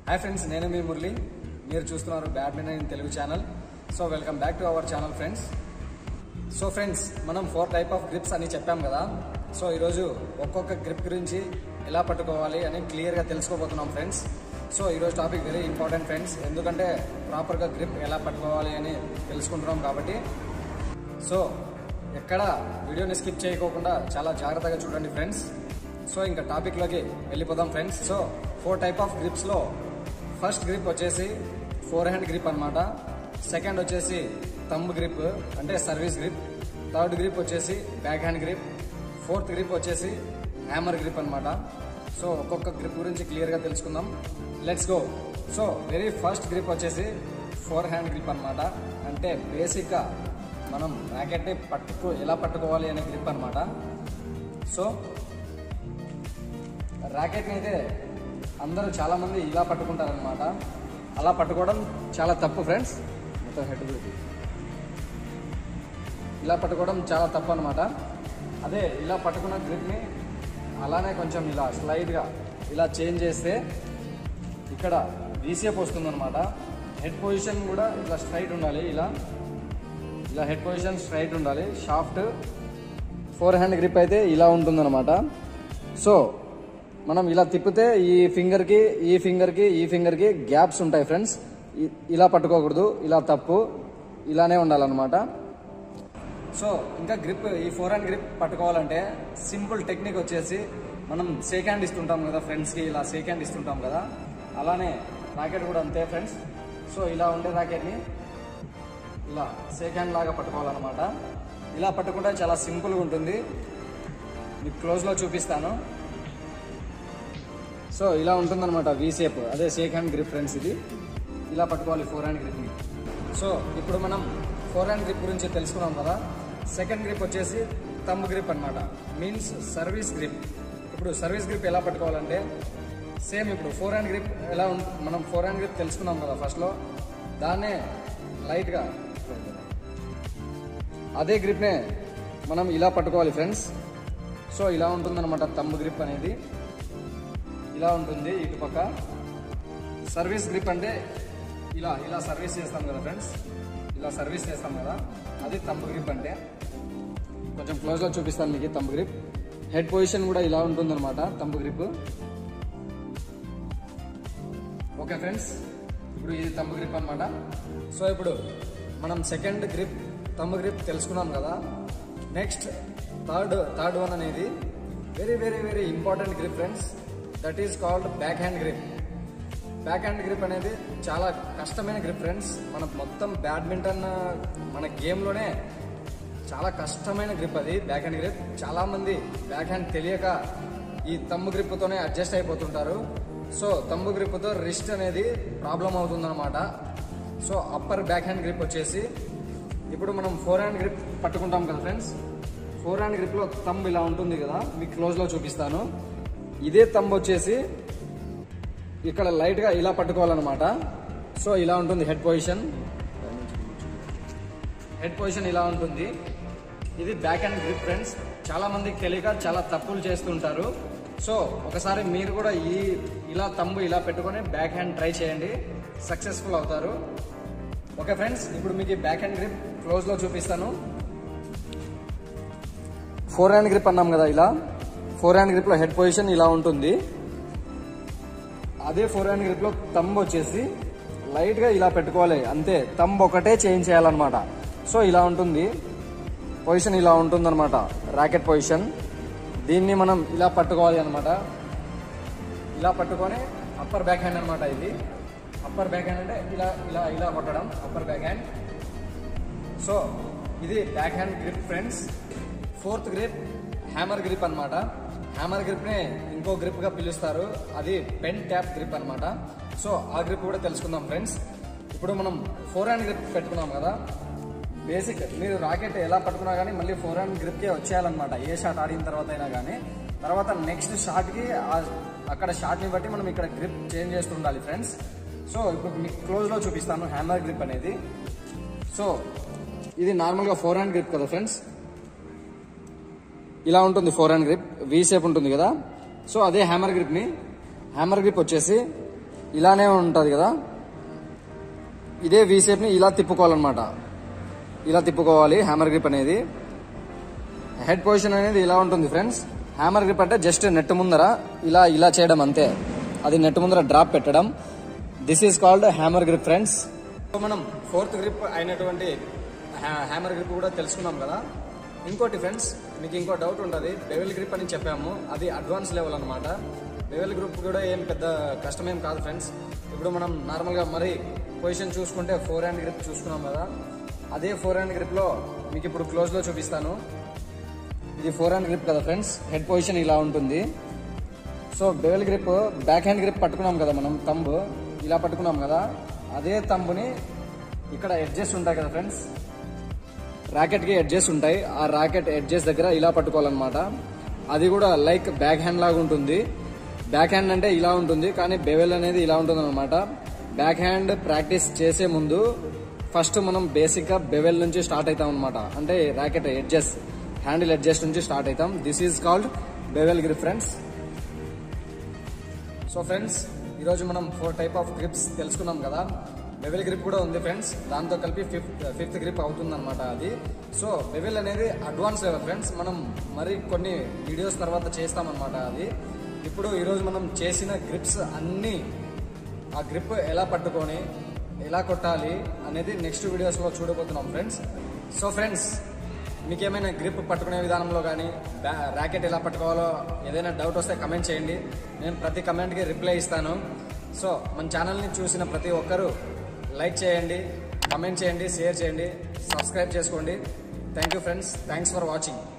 Hi friends నేను మీ మురళి మీరు చూస్తున్నారు badminton in Telugu channel so welcome back to our channel friends so friends మనం four type of grips అని చెప్పాం కదా సో ఈరోజు ఒక్కొక్క గ్రిప్ గురించి ఎలా పట్టుకోవాలి అని క్లియర్గా తెలుసుకోబోతున్నాం ఫ్రెండ్స్ సో ఈరోజు టాపిక్ వెరీ ఇంపార్టెంట్ ఫ్రెండ్స్ ఎందుకంటే ప్రాపర్గా గ్రిప్ ఎలా పట్టుకోవాలి అని తెలుసుకుంటున్నాం కాబట్టి సో ఎక్కడ వీడియోని స్కిప్ చేయకోకుండా చాలా జాగ్రత్తగా చూడండి ఫ్రెండ్స్ సో ఇంకా టాపిక్లోకి వెళ్ళిపోదాం friends so four type of గ్రిప్స్లో ఫస్ట్ గ్రిప్ వచ్చేసి ఫోర్ హ్యాండ్ గ్రిప్ అన్నమాట సెకండ్ వచ్చేసి థంబ్ గ్రిప్ అంటే సర్వీస్ గ్రిప్ థర్డ్ గ్రిప్ వచ్చేసి backhand grip fourth grip వచ్చేసి హ్యామర్ గ్రిప్ అన్నమాట సో ఒక్కొక్క గ్రిప్ గురించి క్లియర్గా తెలుసుకుందాం let's go so very first grip వచ్చేసి ఫోర్ హ్యాండ్ గ్రిప్ అన్నమాట అంటే బేసిక్గా మనం ర్యాకెట్ని పట్టుకో ఎలా పట్టుకోవాలి అనే గ్రిప్ అన్నమాట సో ర్యాకెట్ని అయితే అందరూ చాలామంది ఇలా పట్టుకుంటారనమాట అలా పట్టుకోవడం చాలా తప్పు ఫ్రెండ్స్ మొత్తం హెడ్ పెట్టి. ఇలా పట్టుకోవడం చాలా తప్పు అనమాట అదే ఇలా పట్టుకున్న గ్రిప్ని అలానే కొంచెం ఇలా స్లైడ్గా ఇలా చేంజ్ చేస్తే ఇక్కడ వీసేప్ వస్తుందన్నమాట హెడ్ పొజిషన్ కూడా ఇలా స్ట్రైట్ ఉండాలి ఇలా ఇలా హెడ్ పొజిషన్ స్ట్రైట్ ఉండాలి షాఫ్ట్ ఫోర్ హ్యాండ్ గ్రిప్ అయితే ఇలా ఉంటుందన్నమాట సో మనం ఇలా తిప్పితే ఈ ఫింగర్కి ఈ ఫింగర్కి ఈ ఫింగర్కి గ్యాప్స్ ఉంటాయి ఫ్రెండ్స్ ఇ- ఇలా పట్టుకోకూడదు ఇలా తప్పు ఇలానే ఉండాలన్నమాట సో ఇంకా గ్రిప్ ఈ ఫోర్ హ్యాండ్ గ్రిప్ పట్టుకోవాలంటే సింపుల్ టెక్నిక్ వచ్చేసి మనం షేక్ హ్యాండ్ ఇస్తుంటాం కదా ఫ్రెండ్స్కి ఇలా షేక్ హ్యాండ్ ఇస్తుంటాం కదా అలానే ర్యాకెట్ కూడా అంతే ఫ్రెండ్స్ సో ఇలా ఉండే ర్యాకెట్ని ఇలా షేక్ హ్యాండ్ లాగా పట్టుకోవాలన్నమాట ఇలా పట్టుకుంటే చాలా సింపుల్గా ఉంటుంది మీకు క్లోజ్లో చూపిస్తాను సో ఇలా ఉంటుందన్నమాట వీ షేప్ అదే షేక్ హ్యాండ్ గ్రిప్ ఫ్రెండ్స్ ఇది ఇలా పట్టుకోవాలి ఫోర్ హ్యాండ్ గ్రిప్ని సో ఇప్పుడు మనం ఫోర్ హ్యాండ్ గ్రిప్ గురించి తెలుసుకున్నాం కదా సెకండ్ గ్రిప్ వచ్చేసి థంబ్ గ్రిప్ అన్నమాట మీన్స్ సర్వీస్ గ్రిప్ ఇప్పుడు సర్వీస్ గ్రిప్ ఎలా పట్టుకోవాలంటే సేమ్ ఇప్పుడు ఫోర్ హ్యాండ్ గ్రిప్ ఎలా ఉం మనం ఫోర్ హ్యాండ్ గ్రిప్ తెలుసుకున్నాం కదా ఫస్ట్లో దాన్నే లైట్గా అదే గ్రిప్నే మనం ఇలా పట్టుకోవాలి ఫ్రెండ్స్ సో ఇలా ఉంటుందన్నమాట థంబ్ గ్రిప్ అనేది ఇలా ఉంటుంది ఇటుపక్క సర్వీస్ గ్రిప్ అంటే ఇలా ఇలా సర్వీస్ చేస్తాం కదా ఫ్రెండ్స్ ఇలా సర్వీస్ చేస్తాం కదా అది తంబ్ గ్రిప్ అంటే కొంచెం క్లోజ్గా చూపిస్తాను మీకు తంబ్ గ్రిప్ హెడ్ పొజిషన్ కూడా ఇలా ఉంటుందన్నమాట తంబ్ గ్రిప్ ఓకే ఫ్రెండ్స్ ఇప్పుడు ఇది తంబ్ గ్రిప్ అన్నమాట సో ఇప్పుడు మనం సెకండ్ గ్రిప్ తంబ్ గ్రిప్ తెలుసుకున్నాం కదా నెక్స్ట్ థర్డ్ థర్డ్ వన్ అనేది very very very important grip friends that is called backhand grip backhand grip అనేది చాలా కష్టమైన గ్రిప్ ఫ్రెండ్స్ మన మొత్తం బ్యాడ్మింటన్ మన గేమ్లోనే చాలా కష్టమైన గ్రిప్ అది బ్యాక్ హ్యాండ్ గ్రిప్ చాలా మంది బ్యాక్ హ్యాండ్ తెలియక ఈ తమ్ము గ్రిప్తోనే అడ్జస్ట్ అయిపోతుంటారు సో తమ్ము గ్రిప్తో రిస్ట్ అనేది ప్రాబ్లం అవుతుందన్నమాట so upper backhand grip వచ్చేసి ఇప్పుడు మనం ఫోర్ హ్యాండ్ గ్రిప్ పట్టుకుంటాం కదా ఫ్రెండ్స్ ఫోర్ హ్యాండ్ గ్రిప్లో తమ్ ఇలా ఉంటుంది కదా మీకు క్లోజ్లో చూపిస్తాను ఇదే తమ్ వచ్చేసి ఇక్కడ లైట్గా ఇలా పట్టుకోవాలన్నమాట సో ఇలా ఉంటుంది హెడ్ పొజిషన్ హెడ్ పొజిషన్ ఇలా ఉంటుంది ఇది బ్యాక్ హ్యాండ్ గ్రిప్ ఫ్రెండ్స్ చాలా మందికి తెలియక చాలా తప్పులు చేస్తుంటారు సో ఒకసారి మీరు కూడా ఈ ఇలా తమ్ము ఇలా పెట్టుకొని బ్యాక్ హ్యాండ్ ట్రై చేయండి సక్సెస్ఫుల్ అవుతారు ఓకే ఫ్రెండ్స్ ఇప్పుడు మీకు ఈ బ్యాక్ హ్యాండ్ గ్రిప్ క్లోజ్లో చూపిస్తాను ఫోర్ హ్యాండ్ గ్రిప్ అన్నాం కదా ఇలా ఫోర్ హ్యాండ్ గ్రిప్లో హెడ్ పొజిషన్ ఇలా ఉంటుంది అదే ఫోర్ హ్యాండ్ గ్రిప్లో తంబ్ వచ్చేసి లైట్గా ఇలా పెట్టుకోవాలి అంతే తంబ్ ఒకటే చేంజ్ చేయాలన్నమాట సో ఇలా ఉంటుంది పొజిషన్ ఇలా ఉంటుందన్నమాట ర్యాకెట్ పొజిషన్ దీన్ని మనం ఇలా పట్టుకోవాలి అనమాట ఇలా పట్టుకొని అప్పర్ బ్యాక్ హ్యాండ్ అనమాట ఇది అప్పర్ బ్యాక్ హ్యాండ్ అంటే ఇలా ఇలా ఇలా కొట్టడం అప్పర్ బ్యాక్ హ్యాండ్ సో ఇది backhand grip friends fourth grip hammer grip అన్నమాట హ్యామర్ గ్రిప్ని ఇంకో గ్రిప్గా పిలుస్తారు అది పెన్ ట్యాప్ గ్రిప్ అన్నమాట సో ఆ గ్రిప్ కూడా తెలుసుకుందాం ఫ్రెండ్స్ ఇప్పుడు మనం ఫోర్ హ్యాండ్ గ్రిప్ పెట్టుకున్నాం కదా బేసిక్ మీరు రాకెట్ ఎలా పట్టుకున్నా కానీ మళ్ళీ ఫోర్ హ్యాండ్ గ్రిప్కే వచ్చేయాలన్నమాట ఏ షాట్ ఆడిన తర్వాత అయినా కానీ తర్వాత నెక్స్ట్ షాట్కి అక్కడ షాట్ని బట్టి మనం ఇక్కడ గ్రిప్ చేంజ్ చేస్తుండాలి ఫ్రెండ్స్ సో ఇప్పుడు మీకు క్లోజ్లో చూపిస్తాను హ్యామర్ గ్రిప్ అనేది సో ఇది నార్మల్గా ఫోర్ హ్యాండ్ గ్రిప్ కదా ఫ్రెండ్స్ ఇలా ఉంటుంది forehand grip V shape ఉంటుంది కదా సో అదే హ్యామర్ గ్రిప్ని హ్యామర్ గ్రిప్ వచ్చేసి ఇలానే ఉంటుంది కదా ఇదే వీ షేప్ని ఇలా తిప్పుకోవాలన్నమాట ఇలా తిప్పుకోవాలి హ్యామర్ గ్రిప్ అనేది హెడ్ పొజిషన్ అనేది ఇలా ఉంటుంది ఫ్రెండ్స్ హ్యామర్ గ్రిప్ అంటే జస్ట్ నెట్ ముందర ఇలా ఇలా చేయడం అంతే అది నెట్ ముందర డ్రాప్ పెట్టడం this is called hammer grip friends so మనం ఫోర్త్ గ్రిప్ అయినటువంటి హ్యామర్ గ్రిప్ కూడా తెలుసుకున్నాం కదా ఇంకోటి ఫ్రెండ్స్ మీకు ఇంకో డౌట్ ఉంటుంది బెవెల్ గ్రిప్ అని చెప్పాము అది అడ్వాన్స్ లెవెల్ అనమాట బెవెల్ గ్రిప్ కూడా ఏం పెద్ద కష్టమేం కాదు ఫ్రెండ్స్ ఇప్పుడు మనం నార్మల్గా మరి పొజిషన్ చూసుకుంటే ఫోర్ హ్యాండ్ గ్రిప్ చూసుకున్నాం కదా అదే ఫోర్ హ్యాండ్ గ్రిప్లో మీకు ఇప్పుడు క్లోజ్లో చూపిస్తాను ఇది ఫోర్ హ్యాండ్ గ్రిప్ కదా ఫ్రెండ్స్ హెడ్ పొజిషన్ ఇలా ఉంటుంది so bevel grip backhand grip పట్టుకున్నాం కదా మనం తంబు ఇలా పట్టుకున్నాం కదా అదే తంబుని ఇక్కడ ఎడ్జెస్ ఉంటాయి కదా ఫ్రెండ్స్ ర్యాకెట్కి ఎడ్జెస్ ఉంటాయి ఆ ర్యాకెట్ ఎడ్జెస్ దగ్గర ఇలా పట్టుకోవాలన్నమాట అది కూడా లైక్ బ్యాక్ హ్యాండ్ లాగా ఉంటుంది బ్యాక్ హ్యాండ్ అంటే ఇలా ఉంటుంది కానీ బెవెల్ అనేది ఇలా ఉంటుంది అనమాట బ్యాక్ హ్యాండ్ ప్రాక్టీస్ చేసే ముందు ఫస్ట్ మనం బేసిక్గా బెవెల్ నుంచి స్టార్ట్ అవుతాం అనమాట అంటే ర్యాకెట్ ఎడ్జెస్ హ్యాండిల్ ఎడ్జెస్ నుంచి స్టార్ట్ అవుతాం this is called bevel grip friends so friends ఈరోజు మనం ఫోర్ టైప్ ఆఫ్ గ్రిప్స్ తెలుసుకున్నాం కదా బెవెల్ గ్రిప్ కూడా ఉంది ఫ్రెండ్స్ దాంతో కలిపి ఫిఫ్త్ ఫిఫ్త్ గ్రిప్ అవుతుందన్నమాట అది సో బెవెల్ అనేది అడ్వాన్స్ లెవెల్ ఫ్రెండ్స్ మనం మరి కొన్ని వీడియోస్ తర్వాత చేస్తామన్నమాట అది ఇప్పుడు ఈరోజు మనం చేసిన గ్రిప్స్ అన్నీ ఆ గ్రిప్ ఎలా పట్టుకొని ఎలా కొట్టాలి అనేది నెక్స్ట్ వీడియోస్లో చూడబోతున్నాం ఫ్రెండ్స్ సో ఫ్రెండ్స్ మీకు ఏమైనా గ్రిప్ పట్టుకునే విధానంలో కానీ ర్యాకెట్ ఎలా పట్టుకోవాలో ఏదైనా డౌట్ వస్తే కమెంట్ చేయండి నేను ప్రతి కమెంట్కి రిప్లై ఇస్తాను సో మన ఛానల్ని చూసిన ప్రతి ఒక్కరూ లైక్ చేయండి కమెంట్ చేయండి షేర్ చేయండి సబ్స్క్రైబ్ చేసుకోండి thank you friends thanks for watching